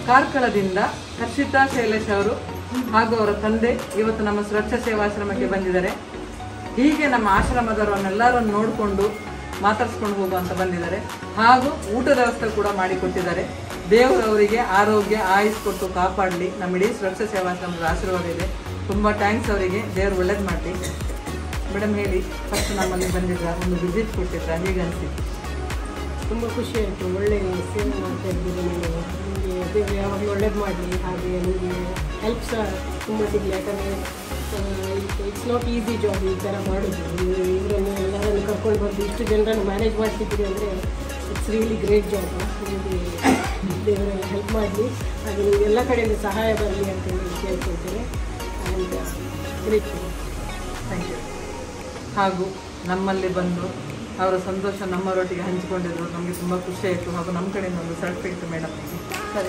ಕಾರ್ಕಳದಿಂದ ಹರ್ಷಿತಾ ಶೈಲೇಶ್ ಅವರು ಹಾಗೂ ಅವರ ತಂದೆ ಇವತ್ತು ನಮ್ಮ ಸುರಕ್ಷಾ ಸೇವಾಶ್ರಮಕ್ಕೆ ಬಂದಿದ್ದಾರೆ ಹೀಗೆ ನಮ್ಮ ಆಶ್ರಮದವರನ್ನೆಲ್ಲರನ್ನು ನೋಡಿಕೊಂಡು ಮಾತಾಡ್ಸ್ಕೊಂಡು ಹೋಗುವಂತ ಬಂದಿದ್ದಾರೆ ಹಾಗೂ ಊಟದ ವ್ಯವಸ್ಥೆ ಕೂಡ ಮಾಡಿಕೊಟ್ಟಿದ್ದಾರೆ ದೇವರು ಅವರಿಗೆ ಆರೋಗ್ಯ ಆಯುಸ್ ಕೊಟ್ಟು ಕಾಪಾಡಲಿ ನಮ್ಮ ಇಡೀ ಸುರಕ್ಷಾ ಸೇವಾಶ್ರಮದ ಆಶೀರ್ವಾದ ಇದೆ ತುಂಬ ಥ್ಯಾಂಕ್ಸ್ ಅವರಿಗೆ ದೇವರು ಒಳ್ಳೇದು ಮಾಡಲಿ ಮೇಡಮ್ ಹೇಳಿ ಫಸ್ಟ್ ನಮ್ಮಲ್ಲಿ ಬಂದಿದ್ರ ಒಂದು ವಿಸಿಟ್ ಕೊಟ್ಟಿದ್ರ ಹೇಗೆ ಅನಿಸಿತ್ತು ತುಂಬ ಖುಷಿ ಆಯಿತು ಒಳ್ಳೆ ಸೇವೆ ಮಾಡ್ತಾ ಇದ್ದೀರಿ ನೀವು ನಿಮಗೆ ದೇವರು ಯಾವಾಗಲೂ ಒಳ್ಳೇದು ಮಾಡಲಿ ಹಾಗೆ ನಿಮಗೆ ಹೆಲ್ಪ್ ಸಹ ತುಂಬ ಸಿಗಲಿ ಯಾಕಂದರೆ ಇಟ್ಸ್ ನಾಟ್ ಈಸಿ ಜಾಬ್ ಈ ಥರ ಮಾಡೋದು ನೀವು ಇವರನ್ನು ಎಲ್ಲರನ್ನು ಕರ್ಕೊಂಡು ಬಂದು ಇಷ್ಟು ಜನರನ್ನು ಮ್ಯಾನೇಜ್ ಮಾಡ್ತಿದ್ದೀರಿ ಅಂದರೆ ಇಟ್ಸ್ ರಿಯಲಿ ಗ್ರೇಟ್ ಜಾಬ್ ನಿಮಗೆ ದೇವರೆಲ್ಲ ಹೆಲ್ಪ್ ಮಾಡಲಿ ಹಾಗೆ ನಿಮ್ಗೆ ಎಲ್ಲ ಕಡೆಯಿಂದ ಸಹಾಯ ಬರಲಿ ಅಂತ ಹೇಳಿ ಕೇಳ್ಕೊಳ್ತೇನೆ ಆ್ಯಂಡ್ ಗ್ರೇಟ್ ಥ್ಯಾಂಕ್ ಯು ಹಾಗೂ ನಮ್ಮಲ್ಲಿ ಬಂದು ಅವರ ಸಂತೋಷ ನಮ್ಮವರೊಟ್ಟಿಗೆ ಹಂಚಿಕೊಂಡಿದ್ರು ನಮಗೆ ತುಂಬ ಖುಷಿ ಆಯಿತು ಹಾಗೂ ನಮ್ಮ ಕಡೆಯಿಂದ ಒಂದು ಸರ್ಟಿಫಿಕೇಟ್ ಮೇಡಮ್ ಸರಿ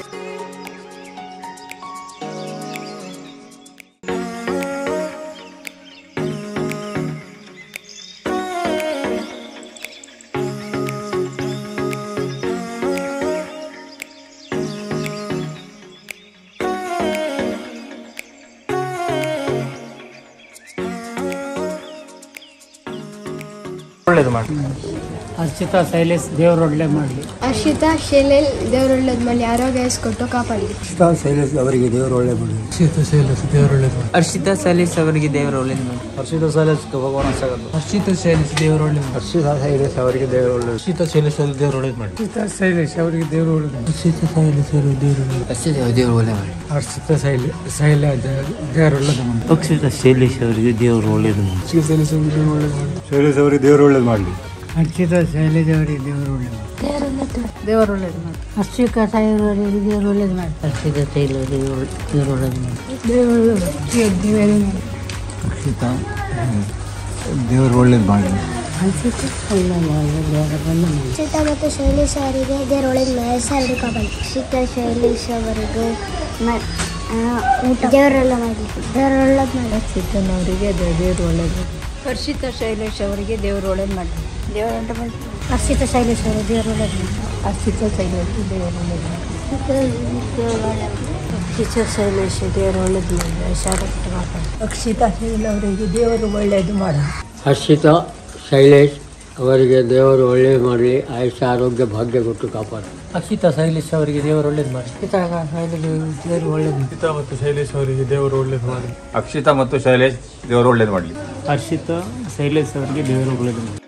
ಒಳ್ಳೇದು ಮಾಡಿ ಹರ್ಷಿತಾ ಶೈಲೇಶ್ ದೇವರು ಒಳ್ಳೆ ಮಾಡಲಿ ಹರ್ಷಿತಾ ಶೈಲೇಲ್ ದೇವ್ರ ಒಳ್ಳೇದ್ ಮಾಡಿ ಆರೋಗ್ಯ ಕೊಟ್ಟು ಕಾಪಾಡಿ ಶೈಲೇಶ್ ಅವರಿಗೆ ದೇವರು ಒಳ್ಳೆ ಮಾಡಿ ಹರ್ಷಿತಾ ಸಲೀಸ್ ಅವರಿಗೆ ದೇವರು ಒಳ್ಳೇದು ಮಾಡಿ ಹರ್ಷಿತ ಶೈಲೇಶ್ ಭಗವಾನ್ ಸಾಗದು ಹರ್ಷಿತಾ ಸಲೀಸ್ ದೇವರು ಒಳ್ಳೇದು ಮಾಡಿ ಹರ್ಷಿತ ಶೈಲೇಶ್ ಅವರಿಗೆ ದೇವರು ಒಳ್ಳೆ ಹರ್ಷಿತಾ ಶೈಲೇಶ್ ಅವರು ದೇವರು ಒಳ್ಳೇದು ಮಾಡಿ ಹರ್ಷಿತಾ ಶೈಲೇಶ್ ಅವರಿಗೆ ದೇವರು ಒಳ್ಳೆ ಹರ್ಷಿತಾ ಶೈಲೇಶ್ ಅವರು ದೇವರು ಒಳ್ಳೇದು ಮಾಡಿ ಹರ್ಷಿತಾ ಶೈಲಿ ಶೈಲ ದೇವರು ಒಳ್ಳೇದು ಮಾಡಿ ಪಕ್ಷದ ಶೈಲೇಶ್ ಅವರಿಗೆ ದೇವರು ಒಳ್ಳೇದು ಮಾಡಿ ಶೈಲೇಶ್ ಅವರಿಗೆ ದೇವರು ಒಳ್ಳೇದು ಮಾಡಲಿ ಹರ್ಷಿತಾ ಶೈಲೇಜ್ ಅವರಿಗೆ ದೇವರು ಒಳ್ಳೆ ಮಾಡಿ ದೇವರು ಒಳ್ಳೇದು ಮಾಡಿ ಹರ್ಷಿಕಾ ಸಾಯಿವರಿಗೆ ದೇವರು ಒಳ್ಳೇದು ಮಾಡಿ ಹರ್ಷಿತಾ ಶೈಲೇಶ್ ದೇವರು ಒಳ್ಳೇದು ಮಾಡಿ ದೇವರು ಒಳ್ಳೇದು ದೇವರು ಹರ್ಷಿತ ದೇವರು ಒಳ್ಳೇದು ಮಾಡಲಿ ಹರ್ಷಿತಾ ಮತ್ತು ಶೈಲೇಶ್ ಅವರಿಗೆ ದೇವ್ರ ಒಳ್ಳೇದ್ ಮಾಡಿ ಹೆಸರು ಕಾಪಾಡಿ ಹರ್ಷಿತಾ ಶೈಲೇಶ್ ಅವರಿಗೆ ಊಟ ದೇವರೆಲ್ಲ ಮಾಡಲಿ ದೇವ್ರ ಒಳ್ಳೇದ್ ಮಾಡಿ ಹರ್ಷಿತನವರಿಗೆ ದೇವರು ಒಳ್ಳೇದು ಹರ್ಷಿತಾ ಶೈಲೇಶ್ ಅವರಿಗೆ ದೇವರು ಒಳ್ಳೇದು ಮಾಡಲಿ ದೇವರ ಹರ್ಷಿತಾ ಶೈಲೇಶ್ ಅವರು ದೇವ್ರ ಒಳ್ಳೇದ್ ಮಾಡಿ ಹರ್ಷಿತಾ ಶೈಲೇಶ್ ದೇವರು ಒಳ್ಳೇದು ಹರ್ಷಿತಾ ಶೈಲೇಶ್ ದೇವ್ರ ಒಳ್ಳೇದ್ ಮಾಡಿ ಹೆಸರು ಕಾಪಾಡಿ ಅಕ್ಷಿತಾ ಶೈಲ್ ಅವರಿಗೆ ದೇವರು ಒಳ್ಳೆಯದು ಮಾಡಿ ಹರ್ಷಿತಾ ಶೈಲೇಶ್ ಅವರಿಗೆ ದೇವರು ಒಳ್ಳೇದು ಮಾಡಲಿ ಆಯುಷ್ಯ ಆರೋಗ್ಯ ಭಾಗ್ಯ ಕೊಟ್ಟು ಕಾಪಾಡಿ ಅಕ್ಷಿತಾ ಶೈಲೇಶ್ ಅವರಿಗೆ ದೇವರು ಒಳ್ಳೇದು ಮಾಡಿ ಅಕ್ಷಿತಾ ದೇವರು ಒಳ್ಳೇದು ಹರ್ಷಿತಾ ಮತ್ತು ಶೈಲೇಶ್ ಅವರಿಗೆ ದೇವರು ಒಳ್ಳೇದು ಮಾಡಿ ಅಕ್ಷಿತಾ ಮತ್ತು ಶೈಲೇಶ್ ದೇವರು ಒಳ್ಳೇದು ಮಾಡಲಿ ಹರ್ಷಿತಾ ಶೈಲೇಶ್ ಅವರಿಗೆ ದೇವರು ಒಳ್ಳೇದು ಮಾಡಿ